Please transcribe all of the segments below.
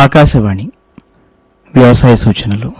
ఆకాశవాణి వ్యవసాయ సూచనలు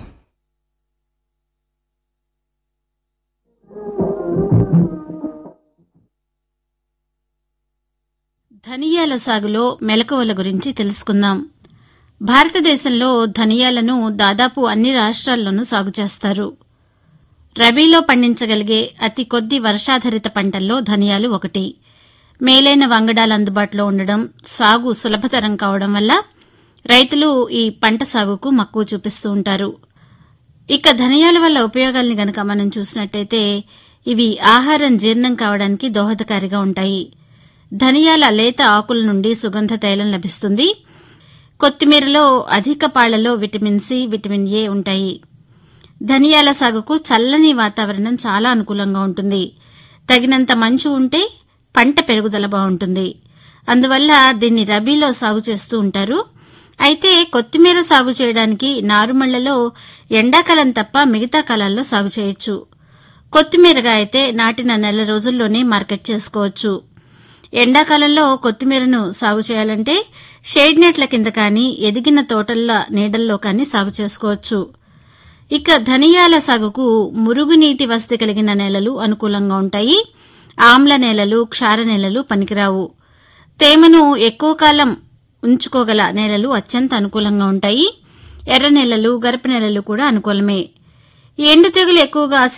ధనియాల సాగులో మెలకువల గురించి తెలుసుకుందాం భారతదేశంలో ధనియాలను దాదాపు అన్ని రాష్ట్రాల్లోనూ సాగు చేస్తారు రబీలో పండించగలిగే అతి కొద్ది వర్షాధారిత పంటల్లో ధనియాలు ఒకటి మేలైన వంగడాలు అందుబాటులో ఉండడం సాగు సులభతరం కావడం వల్ల రైతులు ఈ పంట సాగుకు మక్కువ చూపిస్తూ ఉంటారు ఇక ధనియాల వల్ల ఉపయోగాల్ని గనక మనం చూసినట్టయితే ఇవి ఆహారం జీర్ణం కావడానికి దోహదకారిగా ఉంటాయి ధనియాల లేత ఆకుల నుండి సుగంధ తైలం లభిస్తుంది కొత్తిమీరలో అధిక పాళ్లలో విటమిన్ సి విటమిన్ ఏ ఉంటాయి ధనియాల సాగుకు చల్లని వాతావరణం చాలా అనుకూలంగా ఉంటుంది తగినంత మంచు ఉంటే పంట పెరుగుదల బాగుంటుంది అందువల్ల దీన్ని రబీలో సాగు చేస్తూ ఉంటారు అయితే కొత్తిమీర సాగు చేయడానికి నారుమళ్లలో ఎండాకాలం తప్ప మిగతా కాలాల్లో సాగు చేయొచ్చు కొత్తిమీరగా అయితే నాటిన నెల రోజుల్లోనే మార్కెట్ చేసుకోవచ్చు ఎండాకాలంలో కొత్తిమీరను సాగు చేయాలంటే షేడ్ నెట్ల కింద కానీ ఎదిగిన తోటల నీడల్లో కానీ సాగు చేసుకోవచ్చు ఇక ధనియాల సాగుకు మురుగునీటి వసతి కలిగిన నేలలు అనుకూలంగా ఉంటాయి ఆమ్ల నేలలు క్షార నేలలు పనికిరావు తేమను ఎక్కువ కాలం ఉంచుకోగల నేలలు అత్యంత అనుకూలంగా ఉంటాయి ఎర్ర నేలలు గరప నేలలు కూడా అనుకూలమే ఎండు తెగులు ఎక్కువగా